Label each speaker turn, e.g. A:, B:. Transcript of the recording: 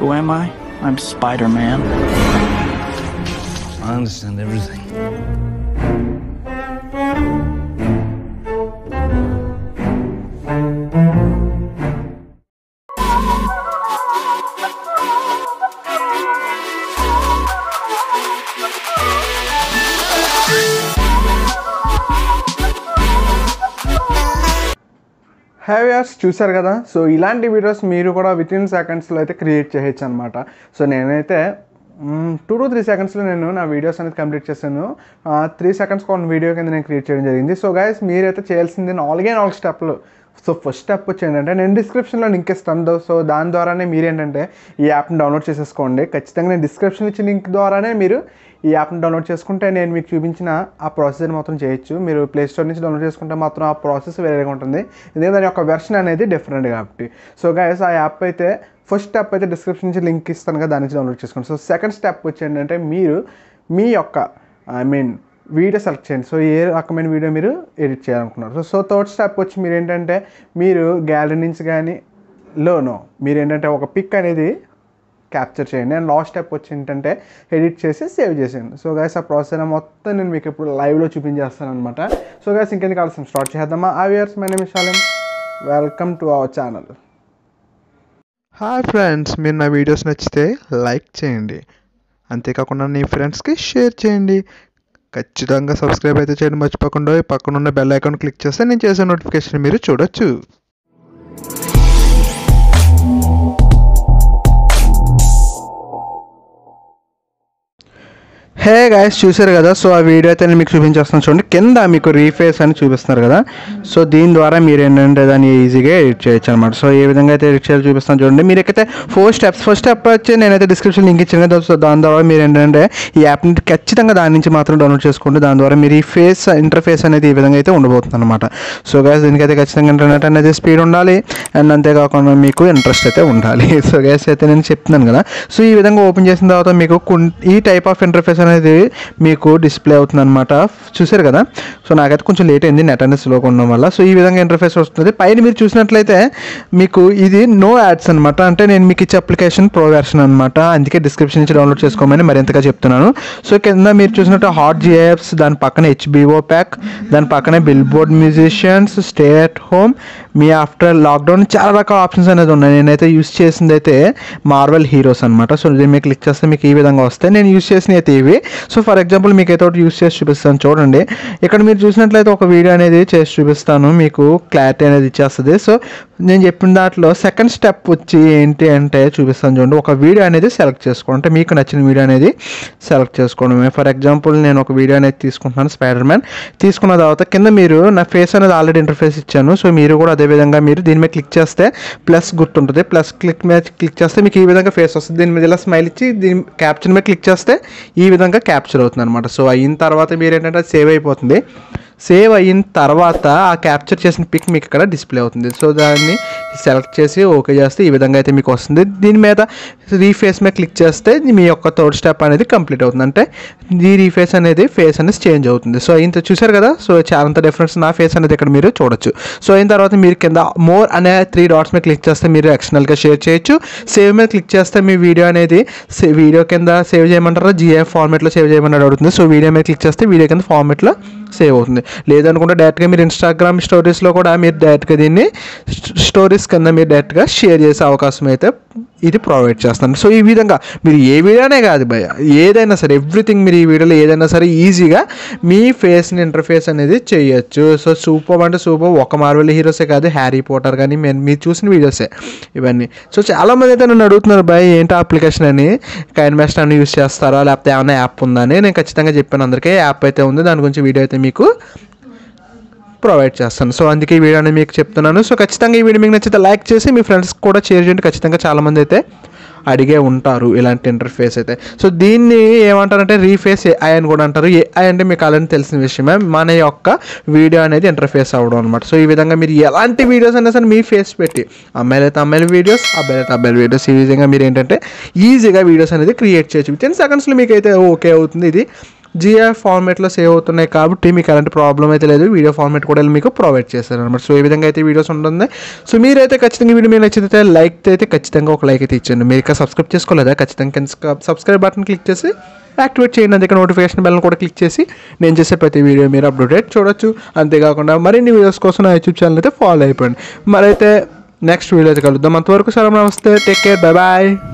A: Who am I? I'm Spider Man.
B: I understand everything.
C: హ్యావియర్స్ చూశారు కదా so ఇలాంటి videos మీరు కూడా విత్ ఇన్ సెకండ్స్లో అయితే క్రియేట్ చేయొచ్చు అనమాట సో నేనైతే టూ టు త్రీ సెకండ్స్లో నేను నా వీడియోస్ అనేది కంప్లీట్ చేశాను త్రీ సెకండ్స్ ఒక వీడియో కింద నేను క్రియేట్ చేయడం జరిగింది సో గైస్ మీరైతే చేయాల్సింది నాలుగే నాలుగు స్టెప్లు సో ఫస్ట్ స్టెప్ వచ్చి ఏంటంటే నేను డిస్క్రిప్షన్లో లింక్ ఇస్తాను సో దాని ద్వారానే మీరు ఏంటంటే ఈ యాప్ని డౌన్లోడ్ చేసేసుకోండి ఖచ్చితంగా నేను డిస్క్రిప్షన్ ఇచ్చిన లింక్ ద్వారానే మీరు ఈ యాప్ని డౌన్లోడ్ చేసుకుంటే నేను మీకు చూపించిన ఆ ప్రాసెస్ మాత్రం చేయొచ్చు మీరు ప్లే స్టోర్ నుంచి డౌన్లోడ్ చేసుకుంటే మాత్రం ఆ ప్రాసెస్ వేరేగా ఉంటుంది ఎందుకంటే దాని యొక్క వెర్షన్ అనేది డిఫరెంట్ కాబట్టి సో గైస్ ఆ యాప్ అయితే ఫస్ట్ స్టెప్ అయితే డిస్క్రిప్షన్ నుంచి లింక్ ఇస్తాను కదా దాని నుంచి డౌన్లోడ్ చేసుకోండి సో సెకండ్ స్టెప్ వచ్చి ఏంటంటే మీరు మీ యొక్క ఐ మీన్ వీడియో సెలెక్ట్ చేయండి సో ఏ రకమైన వీడియో మీరు ఎడిట్ చేయాలనుకున్నారు సో సో థర్డ్ స్టెప్ వచ్చి మీరు ఏంటంటే మీరు గ్యాలరీ నుంచి కానీ లోనో మీరు ఏంటంటే ఒక పిక్ అనేది క్యాప్చర్ చేయండి అండ్ లాస్ట్ స్టెప్ వచ్చి ఏంటంటే ఎడిట్ చేసి సేవ్ చేసేయండి సో గైస్ ఆ ప్రాసెస్ మొత్తం నేను మీకు ఇప్పుడు లైవ్లో చూపించేస్తాను అనమాట సో గైస్ ఇంకెందుకు కావాల్సిన స్టార్ట్ చేద్దామా ఆ viewers my name Shalim welcome to our channel
D: hi friends మీరు నా వీడియోస్ నచ్చితే లైక్ చేయండి అంతేకాకుండా మీ ఫ్రెండ్స్కి షేర్ చేయండి ఖచ్చితంగా సబ్స్క్రైబ్ అయితే చేయడం మర్చిపోకుండా ఈ పక్కన ఉన్న బెల్ ఐకాన్ క్లిక్ చేస్తే నేను చేసే నోటిఫికేషన్ మీరు చూడొచ్చు
C: హే గాయస్ చూసారు కదా సో ఆ వీడియో అయితే నేను మీకు చూపించేస్తాను చూడండి కింద మీకు రీఫేస్ అని చూపిస్తున్నారు కదా సో దీని ద్వారా మీరు ఏంటంటే దాన్ని ఈజీగా ఎడిట్ చేయొచ్చు అనమాట సో ఏ విధంగా అయితే ఎడిట్ చేయాలో చూపిస్తాను చూడండి మీరు ఎక్కడైతే ఫోర్ స్టెప్స్ ఫస్ట్ స్టెప్ వచ్చి నేనైతే డిస్క్రిప్షన్ లింక్ ఇచ్చాను కదా సో దాని ద్వారా మీరు ఏంటంటే ఈ యాప్ని ఖచ్చితంగా దాని నుంచి మాత్రం డౌన్లోడ్ చేసుకోండి దాని ద్వారా మీరు ఈ ఫేస్ ఇంటర్ఫేస్ అనేది ఈ విధంగా అయితే ఉండబోతుంది అనమాట సో గాయస్ దీనికైతే ఖచ్చితంగా ఇంటర్నెట్ అనేది స్పీడ్ ఉండాలి అండ్ అంతేకాకుండా మీకు ఇంట్రెస్ట్ అయితే ఉండాలి సో గ్యాస్ అయితే నేను చెప్తున్నాను కదా సో ఈ విధంగా ఓపెన్ చేసిన తర్వాత మీకు కున్- ఈ టైప్ ఆఫ్ ఇంటర్ఫేస్ అనేది మీకు డిస్ప్లే అవుతుంది అనమాట చూసారు కదా సో నాకైతే కొంచెం లేట్ అయింది నెట్ అనేది స్లోగా ఉండడం వల్ల సో ఈ విధంగా ఇంటర్ఫేస్ వస్తుంది పైన మీరు చూసినట్లయితే మీకు ఇది నో యాడ్స్ అనమాట అంటే నేను మీకు ఇచ్చే అప్లికేషన్ ప్రో వెర్షన్ అనమాట అందుకే డిస్క్రిప్షన్ నుంచి డౌన్లోడ్ చేసుకోమని మరింతగా చెప్తున్నాను సో కింద మీరు చూసినట్టు హాట్ జిఎఫ్స్ దాని పక్కన హెచ్బిఓ ప్యాక్ దాని పక్కనే Billboard musicians stay at home మీ ఆఫ్టర్ లాక్డౌన్ చాలా రకాల ఆప్షన్స్ అనేది ఉన్నాయి నేనైతే యూస్ చేసింది అయితే మార్వెల్ హీరోస్ అనమాట సో దీని మీద క్లిక్ చేస్తే మీకు ఈ విధంగా వస్తాయి నేను యూస్ చేసినవి అయితే ఇవి సో ఫర్ ఎగ్జాంపుల్ మీకు అయితే ఒకటి యూస్ చేసి చూపిస్తాను చూడండి ఇక్కడ మీరు చూసినట్లయితే ఒక వీడియో అనేది చేసి చూపిస్తాను మీకు క్లారిటీ అనేది ఇచ్చేస్తుంది సో నేను చెప్పిన దాంట్లో సెకండ్ స్టెప్ వచ్చి ఏంటి అంటే చూపిస్తాను చూడండి ఒక వీడియో అనేది సెలెక్ట్ చేసుకోండి అంటే మీకు నచ్చిన వీడియో అనేది సెలెక్ట్ చేసుకోవడమే ఫర్ ఎగ్జాంపుల్ నేను ఒక వీడియో అనేది తీసుకుంటున్నాను స్పైడర్ మ్యాన్ తీసుకున్న తర్వాత కింద మీరు నా ఫేస్ అనేది ఆల్రెడీ ఇంటర్ఫేస్ ఇచ్చాను సో మీరు కూడా అదే విధంగా మీరు దీని మీద క్లిక్ చేస్తే ప్లస్ గుర్తుంటుంది ప్లస్ క్లిక్ మీద క్లిక్ చేస్తే మీకు ఈ విధంగా ఫేస్ వస్తుంది దీని మీద ఇలా స్మైల్ ఇచ్చి దీని క్యాప్చర్ మీద క్లిక్ చేస్తే ఈ విధంగా క్యాప్చర్ అవుతుంది అనమాట సో అయిన తర్వాత మీరు ఏంటంటే అది సేవ్ అయిపోతుంది సేవ్ అయిన తర్వాత ఆ క్యాప్చర్ చేసిన పిక్ మీకు ఇక్కడ డిస్ప్లే అవుతుంది సో దాన్ని సెలెక్ట్ చేసి ఓకే చేస్తే ఈ విధంగా అయితే మీకు వస్తుంది దీని మీద రీఫేస్ మీద క్లిక్ చేస్తే మీ యొక్క థర్డ్ స్టెప్ అనేది కంప్లీట్ అవుతుంది అంటే ఈ రీఫేస్ అనేది ఫేస్ అనేది చేంజ్ అవుతుంది సో ఇంత చూసారు కదా సో చాలా అంత డిఫరెన్స్ నా ఫేస్ అనేది ఇక్కడ మీరు చూడొచ్చు సో అయిన తర్వాత మీరు కింద మోర్ అనే త్రీ డాట్స్ మీద క్లిక్ చేస్తే మీరు ఎక్స్టర్నల్గా షేర్ చేయొచ్చు సేవ్ మీద క్లిక్ చేస్తే మీ వీడియో అనేది వీడియో కింద సేవ్ చేయమంటారా జిఎఫ్ ఫార్మేట్లో సేవ్ చేయమని అడుగుతుంది సో వీడియో మీద క్లిక్ చేస్తే వీడియో కింద ఫార్మేట్లో సేవ్ అవుతుంది లేదనుకుంటే డైరెక్ట్గా మీరు ఇన్స్టాగ్రామ్ స్టోరీస్లో కూడా మీరు డైరెక్ట్గా దీన్ని స్టోరీస్ కింద మీరు డైరెక్ట్గా షేర్ చేసే అవకాశం అయితే ఇది ప్రొవైడ్ చేస్తాను సో ఈ విధంగా మీరు ఏ వీడియోనే కాదు భయ ఏదైనా సరే ఎవ్రీథింగ్ మీరు ఈ వీడియోలో ఏదైనా సరే ఈజీగా మీ ఫేస్ని ఇంటర్ఫేస్ అనేది చేయొచ్చు సో సూపర్ అంటే సూపర్ ఒక మార్వెల్ హీరోసే కాదు హ్యారీ పోటర్ కానీ మేము మీరు చూసిన వీడియోసే ఇవన్నీ సో చాలామంది అయితే నన్ను అడుగుతున్నారు భయ్ ఏంటి అప్లికేషన్ అని కైన్ మెస్ట్ అని యూస్ చేస్తారా లేకపోతే ఏమైనా యాప్ ఉందా అని నేను ఖచ్చితంగా చెప్పాను అందరికీ యాప్ అయితే ఉంది దాని గురించి వీడియో అయితే మీకు ప్రొవైడ్ చేస్తాను సో అందుకే ఈ వీడియో అనేది మీకు చెప్తున్నాను సో ఖచ్చితంగా ఈ వీడియో మీకు నచ్చితే లైక్ చేసి మీ ఫ్రెండ్స్ కూడా షేర్ చేయండి ఖచ్చితంగా చాలామంది అయితే అడిగే ఉంటారు ఇలాంటి ఇంటర్ఫేస్ అయితే సో దీన్ని ఏమంటారంటే రీఫేస్ ఏఐ అని కూడా అంటారు ఏఐ అంటే మీకు ఆల్రెడీ తెలిసిన విషయమే మన యొక్క వీడియో అనేది ఇంటర్ఫేస్ అవ్వడం అనమాట సో ఈ విధంగా మీరు ఎలాంటి వీడియోస్ అయినా సరే మీ ఫేస్ పెట్టి అమ్మాయిలు అయితే అమ్మాయిల వీడియోస్ అబ్బాయిలు అయితే అబ్బాయిల వీడియోస్ ఈ విధంగా మీరు ఏంటంటే ఈజీగా వీడియోస్ అనేది క్రియేట్ చేయొచ్చు విత్ ఇన్ సెకండ్స్లో మీకు అయితే ఓకే అవుతుంది ఇది జిఆర్ ఫార్మేట్లో సేవ్ అవుతున్నాయి కాబట్టి మీకు అలాంటి ప్రాబ్లం అయితే లేదు వీడియో ఫార్మేట్ కూడా వీళ్ళు మీకు ప్రొవైడ్ చేస్తారు అనమాట సో ఈ విధంగా అయితే వీడియోస్ ఉంటుంది సో మీరైతే ఖచ్చితంగా ఈ వీడియో మీరు నచ్చితే లైక్ అయితే ఖచ్చితంగా ఒక లైక్ అయితే ఇచ్చండి మీరు ఇంకా సబ్స్క్రైబ్ చేసుకోలేదా ఖచ్చితంగా సబ్స్క్రైబ్ బటన్ క్లిక్ చేసి యాక్టివేట్ చేయండి అందుకే నోటిఫికేషన్ బెల్ కూడా క్లిక్ చేసి నేను చేసే ప్రతి వీడియో మీరు అప్డేట్ చూడొచ్చు అంతేకాకుండా మరిన్ని వీడియోస్ కోసం నా యూట్యూబ్ ఛానల్ అయితే ఫాలో అయిపోండి మరైతే నెక్స్ట్ వీడియో అయితే కలుద్దాం అంతవరకు సరే నమస్తే టేక్ కేర్ బై బాయ్